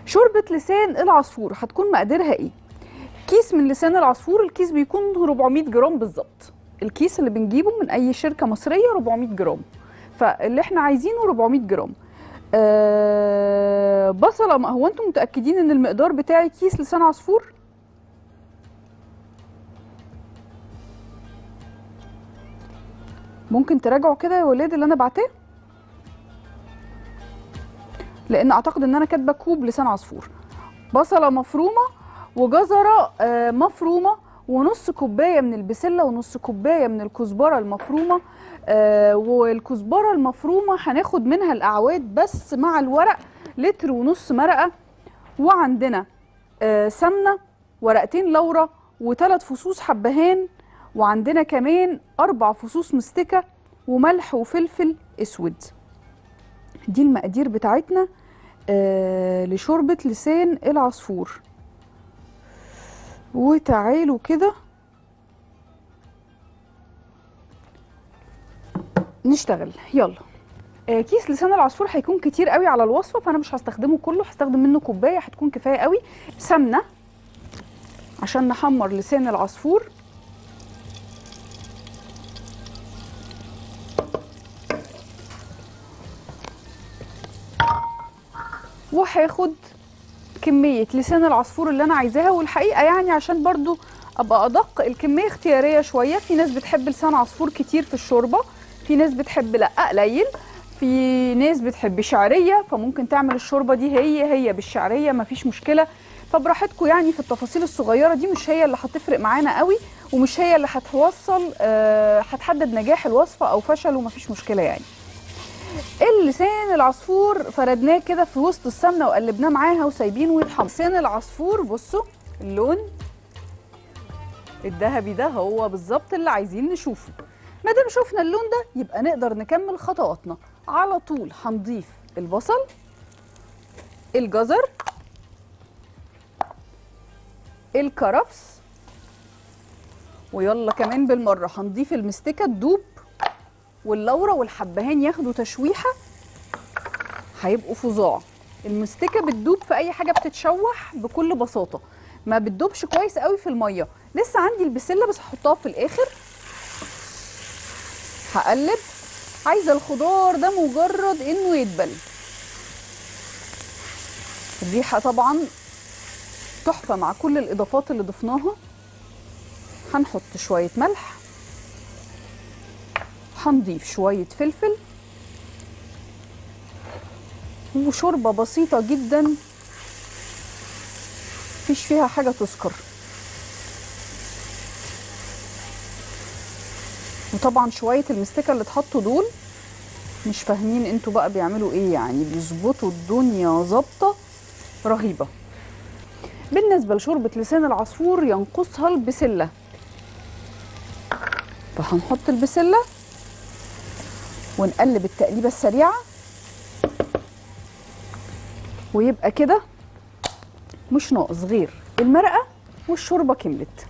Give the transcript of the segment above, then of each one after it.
شوربه لسان العصفور هتكون مقاديرها ايه كيس من لسان العصفور الكيس بيكون 400 جرام بالظبط الكيس اللي بنجيبه من اي شركه مصريه 400 جرام فاللي احنا عايزينه 400 جرام أه بصله ما هو انتم متاكدين ان المقدار بتاعي كيس لسان عصفور ممكن تراجعوا كده يا ولاد اللي انا بعتاه لان اعتقد ان انا كاتبه كوب لسان عصفور بصله مفرومه وجزره آه، مفرومه ونص كوبايه من البسله ونص كوبايه من الكزبره المفرومه آه، والكزبره المفرومه هناخد منها الاعواد بس مع الورق لتر ونص مرقه وعندنا آه، سمنه ورقتين لورا وثلاث فصوص حبهان وعندنا كمان اربع فصوص مستكه وملح وفلفل اسود دي المقادير بتاعتنا آه لشوربه لسان العصفور وتعالوا كده نشتغل يلا آه كيس لسان العصفور هيكون كتير قوي على الوصفه فانا مش هستخدمه كله هستخدم منه كوبايه هتكون كفايه قوي سمنه عشان نحمر لسان العصفور وهاخد كمية لسان العصفور اللي أنا عايزاها والحقيقة يعني عشان برضو أبقى أدق الكمية اختيارية شوية في ناس بتحب لسان عصفور كتير في الشوربة في ناس بتحب لأ قليل في ناس بتحب شعرية فممكن تعمل الشوربة دي هي هي بالشعرية مفيش مشكلة فبراحتكم يعني في التفاصيل الصغيرة دي مش هي اللي هتفرق معانا قوي ومش هي اللي هتوصل آه، هتحدد نجاح الوصفة أو فشله مفيش مشكلة يعني اللسان العصفور فردناه كده في وسط السمنه وقلبناه معاها وسايبينه يتحمر لسان العصفور بصوا اللون الذهبي ده هو بالظبط اللي عايزين نشوفه ما دام شفنا اللون ده يبقى نقدر نكمل خطواتنا على طول هنضيف البصل الجزر الكرفس ويلا كمان بالمره هنضيف المستكه تدوب واللورة والحبهان ياخدوا تشويحة هيبقوا فظاع المستكة بتدوب في أي حاجة بتتشوح بكل بساطة ما بتدوبش كويس قوي في المية لسه عندي البسلة بس هحطها في الآخر هقلب عايزة الخضار ده مجرد إنه يدبل الريحة طبعا تحفة مع كل الإضافات اللي ضفناها هنحط شوية ملح هنضيف شوية فلفل وشوربة بسيطة جدا مفيش فيها حاجة تذكر وطبعا شوية المستكة اللي اتحطوا دول مش فاهمين انتوا بقى بيعملوا ايه يعني بيظبطوا الدنيا ظابطة رهيبة بالنسبة لشوربة لسان العصفور ينقصها البسلة فهنحط البسله ونقلب التقليبه السريعه ويبقى كده مش ناقص غير المرقه والشوربه كملت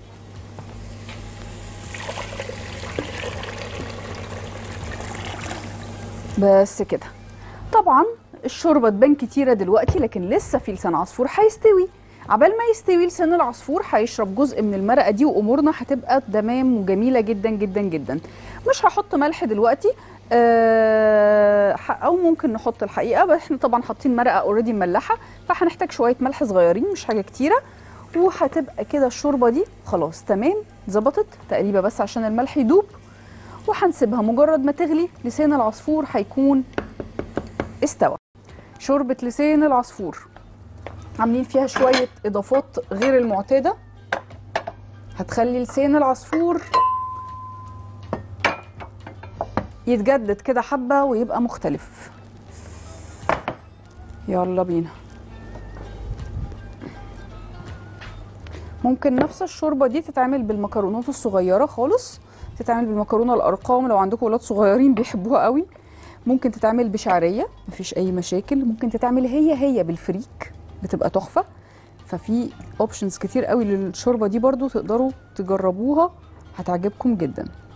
بس كده طبعا الشوربه تبان كتيره دلوقتي لكن لسه في لسان عصفور هيستوي عبال ما يستوي لسان العصفور هيشرب جزء من المرقه دي وامورنا هتبقى تمام وجميله جدا جدا جدا مش هحط ملح دلوقتي آه او ممكن نحط الحقيقه بس احنا طبعا حاطين مرقه اوريدي مملحه فهنحتاج شويه ملح صغيرين مش حاجه كتيره وهتبقى كده الشوربه دي خلاص تمام ظبطت تقريبا بس عشان الملح يدوب وهنسيبها مجرد ما تغلي لسان العصفور هيكون استوى شوربه لسان العصفور عاملين فيها شويه اضافات غير المعتاده هتخلي لسان العصفور يتجدد كده حبه ويبقى مختلف يلا بينا ممكن نفس الشوربه دي تتعمل بالمكرونات الصغيره خالص تتعمل بالمكرونه الارقام لو عندكم ولاد صغيرين بيحبوها قوي ممكن تتعمل بشعريه مفيش اي مشاكل ممكن تتعمل هي هي بالفريك بتبقى تحفه ففي اوبشنز كتير قوي للشوربه دي برضو تقدروا تجربوها هتعجبكم جدا